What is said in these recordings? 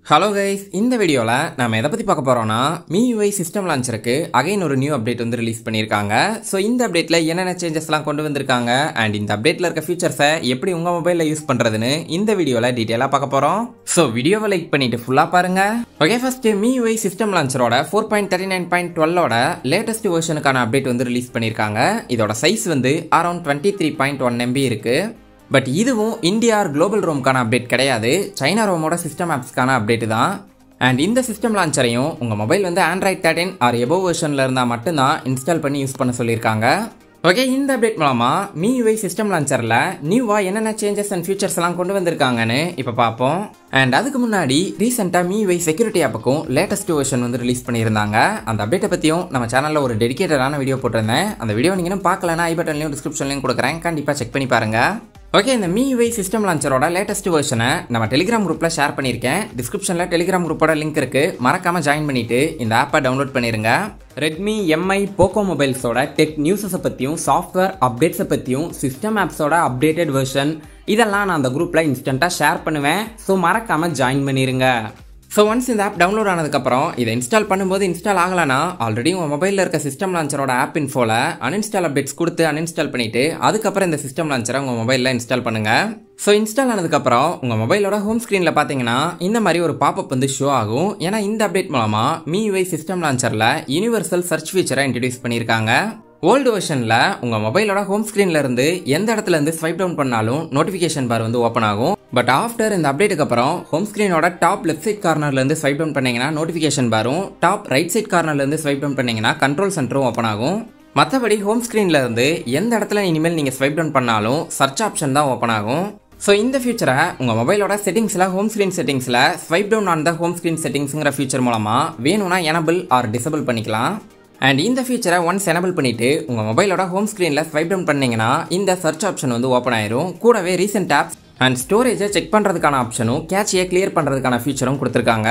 Hello guys இந்த வீடியோவில் நம்ம எதை பற்றி பார்க்க போகிறோம்னா MIUI சிஸ்டம் லான்ச்சருக்கு அகைன் ஒரு நியூ அப்டேட் வந்து ரிலீஸ் பண்ணியிருக்காங்க ஸோ இந்த அப்டேட்டில் என்னென்ன சேஞ்சஸ்லாம் கொண்டு வந்திருக்காங்க அண்ட் இந்த அப்டேட்டில் இருக்க ஃபீச்சர்ஸை எப்படி உங்கள் மொபைலில் யூஸ் பண்ணுறதுன்னு இந்த வீடியோவில் டீட்டெயிலாக பார்க்க போகிறோம் ஸோ வீடியோவை லைக் பண்ணிட்டு ஃபுல்லாக பாருங்கள் ஓகே ஃபஸ்ட்டு MIUI சிஸ்டம் லான்ச்சரோட four point thirty nine point டுவெல்லோட லேட்டஸ்ட் வெர்ஷனுக்கான அப்டேட் வந்து ரிலீஸ் பண்ணியிருக்காங்க இதோட சைஸ் வந்து around twenty three point one MB இருக்குது பட் இதுவும் இந்தியா ஆர் குளோபல் ரோம்க்கான அப்டேட் கிடையாது சைனா ரோமோட சிஸ்டம் ஆப்ஸ்க்கான அப்டேட் தான் அண்ட் இந்த சிஸ்டம் லான்ச்சரையும் உங்கள் மொபைல் வந்து ஆண்ட்ராய்ட் தேர்ட்டின் ஆர் எபோ வெர்ஷனில் இருந்தால் மட்டும்தான் இன்ஸ்டால் பண்ணி யூஸ் பண்ண சொல்லியிருக்காங்க ஓகே இந்த அப்டேட் மூலமாக MIUI சிஸ்டம் லான்ச்சரில் நியூவாக என்னென்ன சேஞ்சஸ் அண்ட் ஃபீச்சர்ஸ் எல்லாம் கொண்டு வந்திருக்காங்கன்னு இப்போ பார்ப்போம் அண்ட் அதுக்கு முன்னாடி ரீசெண்டாக MIUI செக்யூரிட்டி ஆப்புக்கும் லேட்டஸ்ட் வெர்ஷன் வந்து ரிலீஸ் பண்ணியிருந்தாங்க அந்த அப்டேட்டை பற்றியும் நம்ம சேனலில் ஒரு டெடிகேட்டடான வீடியோ போட்டிருந்தேன் அந்த வீடியோ நீங்கள் இன்னும் பார்க்கலன்னா ஐ பட்டன்லையும் டிஸ்கிரிப்ஷன்லையும் கொடுக்குறேன் கண்டிப்பாக செக் பண்ணி பாருங்கள் ஓகே இந்த MIUI சிஸ்டம் லான்ச்சரோட லேட்டஸ்ட் வெர்ஷனை நம்ம டெலிகிராம் குரூப்பில் ஷேர் பண்ணியிருக்கேன் டிஸ்கிரிப்ஷனில் டெலிகிராம் குரூப்போட லிங்க் இருக்குது மறக்காமல் ஜாயின் பண்ணிவிட்டு இந்த ஆப்பை டவுன்லோட் பண்ணிடுங்க ரெட்மி எம்ஐ போக்கோ மொபைல்ஸோட டெக் நியூஸஸை பற்றியும் சாஃப்ட்வேர் அப்டேட்ஸை பற்றியும் சிஸ்டம் ஆப்ஸோட அப்டேட்டட் வெர்ஷன் இதெல்லாம் நான் அந்த குரூப்பில் இன்ஸ்டண்ட்டாக ஷேர் பண்ணுவேன் ஸோ மறக்காமல் ஜாயின் பண்ணிடுங்க ஸோ ஒன்ஸ் இந்த ஆப் டவுன்லோட் ஆனதுக்கப்புறம் இதை இன்ஸ்டால் பண்ணும்போது இன்ஸ்டால் ஆகலைன்னா ஆல்ரெடி உங்கள் மொபைலில் இருக்க சிஸ்டம் லான்ச்சரோட ஆப் இன்ஃபோவில் அன்இன்ஸ்டால் அப்டேட்ஸ் கொடுத்து அன்இன்ஸ்டால் பண்ணிவிட்டு அதுக்கப்புறம் இந்த சிஸ்டம் லான்ச்சரை உங்கள் மொபைலில் இன்ஸ்டால் பண்ணுங்கள் ஸோ இன்ஸ்டால் ஆனதுக்கப்புறம் உங்கள் மொபைலோட ஹோம் ஸ்க்ரீனில் பார்த்தீங்கன்னா இந்த மாதிரி ஒரு பாப்பப் வந்து ஷோ ஆகும் ஏன்னா இந்த அப்டேட் மூலமாக MIUI சிஸ்டம் லான்ச்சரில் யூனிவர்சல் சர்ச் ஃபீச்சரை இன்ட்ரடியூஸ் பண்ணியிருக்காங்க ஓல்டு வெர்ஷனில் உங்கள் மொபைலோட ஹோம் ஸ்க்ரீனில் இருந்து எந்த இடத்துல இருந்து ஸ்வைப் டவுன் பண்ணாலும் நோட்டிஃபிகேஷன் பார் வந்து ஓப்பன் ஆகும் பட் ஆஃப்டர் இந்த அப்டேட்டுக்கு அப்புறம் ஹோம் ஸ்க்ரீனோட டாப் லெஃப்ட் சைட் கார்னர்லேருந்து ஸ்வைப் டவுன் பண்ணீங்கன்னா நோட்டிஃபிகேஷன் பாரும் டாப் ரைட் சைட் கார்னர்லேருந்து ஸ்வைப் டவுன் பண்ணீங்கன்னா கண்ட்ரோல் சென்டரும் ஓப்பன் ஆகும் மற்றபடி ஹோம் ஸ்க்ரீனில் இருந்து எந்த இடத்துல இனிமேல் நீங்கள் ஸ்வைப் டவுன் பண்ணாலும் சர்ச் ஆப்ஷன் தான் ஓப்பன் ஆகும் ஸோ இந்த ஃபியூச்சரை உங்கள் மொபைலோட செட்டிங்ஸில் ஹோம் ஸ்க்ரீன் செட்டிங்ஸில் swipe down on the home screen செட்டிங்ஸுங்கிற ஃபீச்சர் மூலமாக வேணும்னா எனபிள் ஆர் டிசபிள் பண்ணிக்கலாம் அண்ட் இந்த ஃபீச்சரை ஒன்ஸ் எனபிள் பண்ணிவிட்டு உங்கள் மொபைலோட ஹோம் ஸ்க்ரீனில் ஸ்வைப் டவுன் பண்ணீங்கன்னா இந்த சர்ச் ஆப்ஷன் வந்து ஓப்பன் ஆயிரும் கூடவே ரீசெண்ட் ஆப்ஸ் அண்ட் ஸ்டோரேஜை செக் பண்ணுறதுக்கான ஆப்ஷனும் கேட்சியை கிளியர் பண்ணுறதுக்கான ஃபீச்சரும் கொடுத்துருக்காங்க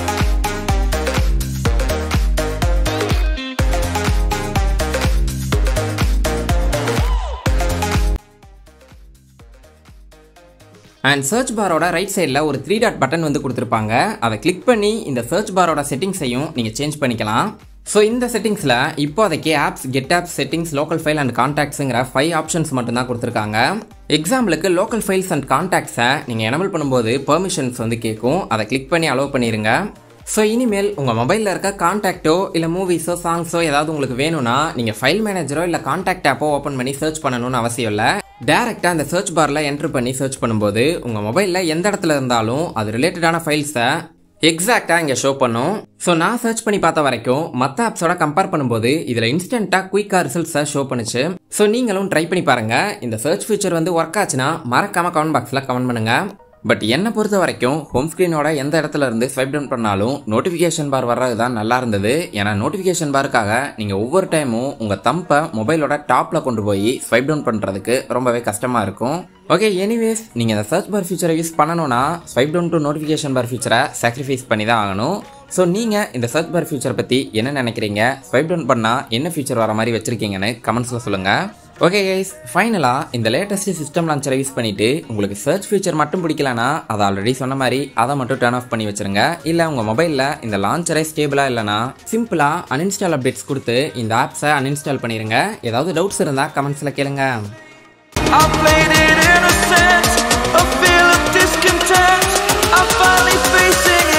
அண்ட் சர்ச் பாரோட ரைட் சைடில் ஒரு த்ரீ டாட் பட்டன் வந்து கொடுத்துருப்பாங்க அதை கிளிக் பண்ணி இந்த சர்ச் பாரோட செட்டிங்ஸையும் நீங்கள் சேஞ்ச் பண்ணிக்கலாம் ஸோ இந்த செட்டிங்ஸில் இப்போதைக்கு apps get apps settings local file and கான்டாக்ட்ஸுங்கிற ஃபைவ் ஆப்ஷன்ஸ் மட்டும்தான் கொடுத்துருக்காங்க எக்ஸாம்பிளுக்கு லோக்கல் ஃபைல்ஸ் அண்ட் கான்டாக்ட்ஸை நீங்கள் எனபிள் பண்ணும்போது பெர்மிஷன்ஸ் வந்து கேட்கும் அதை கிளிக் பண்ணி அலோவ் பண்ணிடுங்க ஸோ இனிமேல் உங்கள் மொபைலில் இருக்க கான்டாக்டோ இல்லை மூவிஸோ சாங்ஸோ ஏதாவது உங்களுக்கு வேணும்னா நீங்கள் ஃபைல் மேனேஜரோ இல்லை கான்டாக்ட் ஆப்போ ஓப்பன் பண்ணி சர்ச் பண்ணணும்னு அவசியம் இல்லை டேரெக்டாக அந்த சர்ச் பாரில் என்ட்ரு பண்ணி சர்ச் பண்ணும்போது உங்கள் மொபைலில் எந்த இடத்துல இருந்தாலும் அது ரிலேட்டடான ஃபைல்ஸை எக்ஸாக்டாக இங்கே ஷோ பண்ணும் ஸோ நான் சர்ச் பண்ணி பார்த்த வரைக்கும் மற்ற ஆப்ஸோட கம்பேர் பண்ணும்போது இதில் இன்ஸ்டண்ட்டாக குயிக்காக ரிசல்ட்ஸை ஷோ பண்ணுச்சு ஸோ நீங்களும் ட்ரை பண்ணி பாருங்கள் இந்த சர்ச் ஃபீச்சர் வந்து ஒர்க் ஆச்சுன்னா மறக்காமல் கமெண்ட் பாக்ஸில் கமெண்ட் பண்ணுங்கள் பட் என்னை பொறுத்த வரைக்கும் ஹோம் ஸ்க்ரீனோட எந்த இடத்துல இருந்து ஸ்வைப் டவுன் பண்ணாலும் நோட்டிஃபிகேஷன் பார் வர்றது தான் நல்லா இருந்தது ஏன்னா நோட்டிஃபிகேஷன் பாருக்காக நீங்கள் ஒவ்வொரு டைமும் உங்கள் தம்பை மொபைலோட டாப்பில் கொண்டு போய் ஸ்வைப் டவுன் பண்ணுறதுக்கு ரொம்பவே கஷ்டமாக இருக்கும் ஓகே எனிவேஸ் நீங்கள் இந்த சர்ச் பார் ஃபீச்சரை யூஸ் பண்ணணும்னா swipe down to notification bar ஃபீச்சரை சாக்ரிஃபைஸ் பண்ணி தான் ஆகணும் ஸோ நீங்கள் இந்த சர்ச் பார் ஃபீச்சர் பற்றி என்ன நினைக்கிறீங்க ஸ்வைப் டவுன் பண்ணால் என்ன ஃபீச்சர் வர மாதிரி வச்சுருக்கீங்கன்னு கமெண்ட்ஸில் சொல்லுங்கள் ஓகே கைஸ் ஃபைனலாக இந்த லேட்டஸ்ட் சிஸ்டம் லான்ச்சரை யூஸ் பண்ணிவிட்டு உங்களுக்கு சர்ச் ஃபீச்சர் மட்டும் பிடிக்கலனா அதை ஆல்ரெடி சொன்ன மாதிரி அதை மட்டும் டர்ன் ஆஃப் பண்ணி வச்சுருங்க இல்லை உங்கள் மொபைலில் இந்த லான்ச்சரே ஸ்டேபிளாக இல்லைனா சிம்பிளாக அன்இன்ஸ்டால் அப்டேட்ஸ் கொடுத்து இந்த ஆப்ஸை அன்இன்ஸ்டால் பண்ணிடுங்க ஏதாவது டவுட்ஸ் இருந்தால் கமெண்ட்ஸில் கேளுங்க I played it innocent, a feel of discontent. I'm finally facing